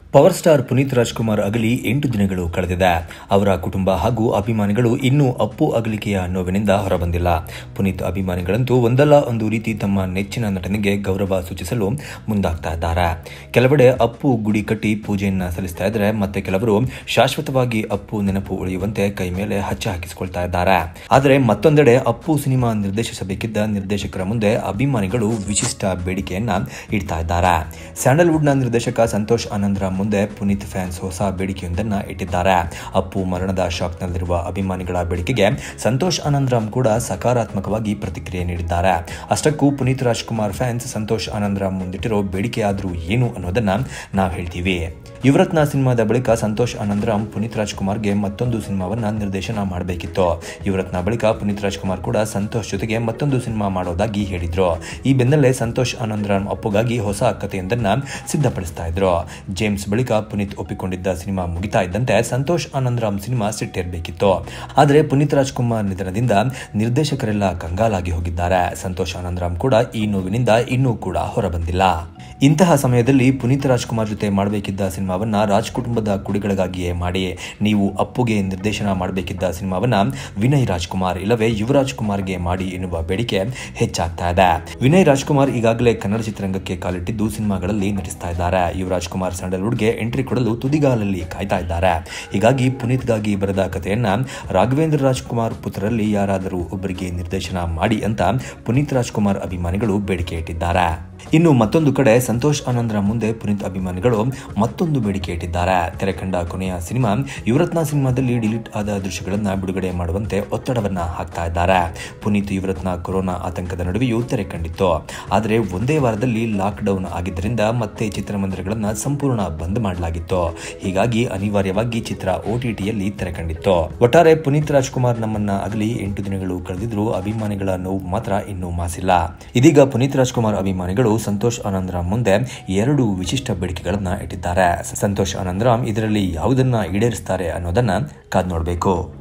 power star Puneeth Rajkumar ಅಗಲಿ ಎಂಟು ದಿನಗಳು ಕಳೆದಿದೆ ಅವರ ಕುಟುಂಬ ಹಾಗೂ ಅಭಿಮಾನಿಗಳು ಇನ್ನೂ ಅಪ್ಪು ಅಗಲಿಕೆಯ ನೋವಿನಿಂದ ಹೊರಬಂದಿಲ್ಲ ಪುನೀತ್ ಅಭಿಮಾನಿಗಳಂತೂ ಒಂದಲ್ಲ ಒಂದು ರೀತಿ ತಮ್ಮ ನೆಚ್ಚಿನ ನಟನಿಗೆ ಗೌರವ ಸೂಚಿಸಲು ಮುಂದಾಗ್ತಾ ಇದ್ದಾರೆ ಕೆಲವೆಡೆ ಅಪ್ಪು ಗುಡಿ ಕಟ್ಟಿ ಪೂಜೆಯನ್ನ ಸಲ್ಲಿಸ್ತಾ ಇದ್ರೆ ಮತ್ತೆ ಕೆಲವರು ಶಾಶ್ವತವಾಗಿ ಅಪ್ಪು ನೆನಪು ಉಳಿಯುವಂತೆ ಕೈ ಮೇಲೆ ಹಚ್ಚ ಹಾಕಿಸಿಕೊಳ್ತಾ ಇದ್ದಾರೆ ಆದರೆ ಮತ್ತೊಂದೆಡೆ ಅಪ್ಪು ಸಿನಿಮಾ ನಿರ್ದೇಶಿಸಬೇಕಿದ್ದ ನಿರ್ದೇಶಕರ ಮುಂದೆ ಅಭಿಮಾನಿಗಳು ವಿಶಿಷ್ಟ ಬೇಡಿಕೆಯನ್ನ ಇಡ್ತಾ ಇದ್ದಾರೆ ಸ್ಯಾಂಡಲ್ವುಡ್ನ ನಿರ್ದೇಶಕ ಸಂತೋಷ್ ಆನಂದ್ರ ಮುಂದೆ ಪುನೀತ್ ಫ್ಯಾನ್ಸ್ ಹೊಸ ಬೇಡಿಕೆಯೊಂದನ್ನ ಇಟ್ಟಿದ್ದಾರೆ ಅಪ್ಪು ಮರಣದ ಶಾಕ್ನಲ್ಲಿರುವ ಅಭಿಮಾನಿಗಳ ಬೇಡಿಕೆಗೆ ಸಂತೋಷ್ ಆನಂದ್ರಾಮ್ ಕೂಡ ಸಕಾರಾತ್ಮಕವಾಗಿ ಪ್ರತಿಕ್ರಿಯೆ ನೀಡಿದ್ದಾರೆ ಅಷ್ಟಕ್ಕೂ ಪುನೀತ್ ರಾಜ್ಕುಮಾರ್ ಫ್ಯಾನ್ಸ್ ಸಂತೋಷ್ ಆನಂದ್ರಾಮ್ ಮುಂದಿಟ್ಟಿರೋ ಬೇಡಿಕೆ ಆದ್ರೂ ಏನು ಅನ್ನೋದನ್ನ ನಾವು ಹೇಳ್ತೀವಿ ಯುವರತ್ನ ಸಿನಿಮಾದ ಬಳಿಕ ಸಂತೋಷ್ ಆನಂದ್ರಾಮ್ ಪುನೀತ್ ರಾಜ್ಕುಮಾರ್ಗೆ ಮತ್ತೊಂದು ಸಿನಿಮಾವನ್ನ ನಿರ್ದೇಶನ ಮಾಡಬೇಕಿತ್ತು ಯುವರತ್ನ ಬಳಿಕ ಪುನೀತ್ ರಾಜ್ಕುಮಾರ್ ಕೂಡ ಸಂತೋಷ್ ಜೊತೆಗೆ ಮತ್ತೊಂದು ಸಿನಿಮಾ ಮಾಡೋದಾಗಿ ಹೇಳಿದ್ರು ಈ ಬೆನ್ನಲ್ಲೇ ಸಂತೋಷ್ ಆನಂದ್ರಾಮ್ ಅಪ್ಪುಗಾಗಿ ಹೊಸ ಕಥೆಯೊಂದನ್ನ ಸಿದ್ಧಪಡಿಸ್ತಾ ಇದ್ರು ಜೇಮ್ಸ್ ಬಳಿಕ ಪುನೀತ್ ಒಪ್ಪಿಕೊಂಡಿದ್ದ ಸಿನಿಮಾ ಮುಗಿತಾ ಇದ್ದಂತೆ ಸಂತೋಷ್ ಆನಂದ್ರಾಮ್ ಸಿನಿಮಾ ಸಿಟ್ಟೇರ್ಬೇಕಿತ್ತು ಆದರೆ ಪುನೀತ್ ರಾಜ್ಕುಮಾರ್ ನಿಧನದಿಂದ ನಿರ್ದೇಶಕರೆಲ್ಲ ಕಂಗಾಲಾಗಿ ಹೋಗಿದ್ದಾರೆ ಸಂತೋಷ್ ಆನಂದ್ರಾಮ್ ಕೂಡ ಈ ನೋವಿನಿಂದ ಇನ್ನೂ ಕೂಡ ಹೊರಬಂದಿಲ್ಲ ಇಂತಹ ಸಮಯದಲ್ಲಿ ಪುನೀತ್ ರಾಜ್ಕುಮಾರ್ ಜೊತೆ ಮಾಡಬೇಕಿದ್ದ ಸಿನಿಮಾವನ್ನ ರಾಜ್ ಕುಟುಂಬದ ಕುಡಿಗಳಿಗಾಗಿಯೇ ಮಾಡಿ ನೀವು ಅಪ್ಪುಗೆ ನಿರ್ದೇಶನ ಮಾಡಬೇಕಿದ್ದ ಸಿನಿಮಾವನ್ನ ವಿನಯ್ ರಾಜ್ಕುಮಾರ್ ಇಲ್ಲವೇ ಯುವರಾಜ್ ಕುಮಾರ್ಗೆ ಮಾಡಿ ಎನ್ನುವ ಬೇಡಿಕೆ ಹೆಚ್ಚಾಗ್ತಾ ಇದೆ ವಿನಯ್ ರಾಜ್ಕುಮಾರ್ ಈಗಾಗಲೇ ಕನ್ನಡ ಚಿತ್ರರಂಗಕ್ಕೆ ಕಾಲಿಟ್ಟಿದ್ದು ಸಿನಿಮಾಗಳಲ್ಲಿ ನಟಿಸ್ತಾ ಇದ್ದಾರೆ ಯುವರಾಜ್ ಕುಮಾರ್ ಸ್ಯಾಂಡಲ್ವುಡ್ಗೆ ಎಂಟ್ರಿ ಕೊಡಲು ತುದಿಗಾಲಲ್ಲಿ ಕಾಯ್ತಾ ಇದ್ದಾರೆ ಹೀಗಾಗಿ ಪುನೀತ್ಗಾಗಿ ಬರೆದ ಕಥೆಯನ್ನ ರಾಘವೇಂದ್ರ ರಾಜ್ಕುಮಾರ್ ಪುತ್ರರಲ್ಲಿ ಯಾರಾದರೂ ಒಬ್ಬರಿಗೆ ನಿರ್ದೇಶನ ಮಾಡಿ ಅಂತ ಪುನೀತ್ ರಾಜ್ಕುಮಾರ್ ಅಭಿಮಾನಿಗಳು ಬೇಡಿಕೆ ಇಟ್ಟಿದ್ದಾರೆ ಇನ್ನು ಮತ್ತೊಂದು ಕಡೆ ಸಂತೋಷ್ ಆನಂದ್ರ ಮುಂದೆ ಪುನೀತ್ ಅಭಿಮಾನಿಗಳು ಮತ್ತೊಂದು ಬೇಡಿಕೆ ಇಟ್ಟಿದ್ದಾರೆ ತೆರೆ ಕಂಡ ಕೊನೆಯ ಸಿನಿಮಾ ಯುವರತ್ನ ಸಿನಿಮಾದಲ್ಲಿ ಡಿಲೀಟ್ ಆದ ದೃಶ್ಯಗಳನ್ನ ಬಿಡುಗಡೆ ಮಾಡುವಂತೆ ಒತ್ತಡವನ್ನ ಹಾಕ್ತಾ ಇದ್ದಾರೆ ಪುನೀತ್ ಯುವರತ್ನ ಕೊರೋನಾ ಆತಂಕದ ನಡುವೆಯೂ ತೆರೆ ಕಂಡಿತ್ತು ಆದರೆ ಒಂದೇ ವಾರದಲ್ಲಿ ಲಾಕ್ ಡೌನ್ ಆಗಿದ್ದರಿಂದ ಮತ್ತೆ ಚಿತ್ರಮಂದಿರಗಳನ್ನ ಸಂಪೂರ್ಣ ಬಂದ್ ಮಾಡಲಾಗಿತ್ತು ಹೀಗಾಗಿ ಅನಿವಾರ್ಯವಾಗಿ ಚಿತ್ರ ಓಟಿಟಿಯಲ್ಲಿ ತೆರೆ ಕಂಡಿತ್ತು ಒಟ್ಟಾರೆ ಪುನೀತ್ ರಾಜ್ಕುಮಾರ್ ನಮ್ಮನ್ನ ಆಗಲಿ ಎಂಟು ದಿನಗಳು ಕಳೆದಿದ್ರು ಅಭಿಮಾನಿಗಳ ನೋವು ಮಾತ್ರ ಇನ್ನೂ ಮಾಸಿಲ್ಲ ಇದೀಗ ಪುನೀತ್ ರಾಜ್ಕುಮಾರ್ ಅಭಿಮಾನಿಗಳು ಸಂತೋಷ್ ಆನಂದ್ರಾಮ್ ಮುಂದೆ ಎರಡು ವಿಶಿಷ್ಟ ಬೇಡಿಕೆಗಳನ್ನ ಇಟ್ಟಿದ್ದಾರೆ ಸಂತೋಷ್ ಆನಂದ್ರಾಮ್ ಇದರಲ್ಲಿ ಯಾವುದನ್ನ ಈಡೇರಿಸ್ತಾರೆ ಅನ್ನೋದನ್ನ ಕಾದ್ ನೋಡಬೇಕು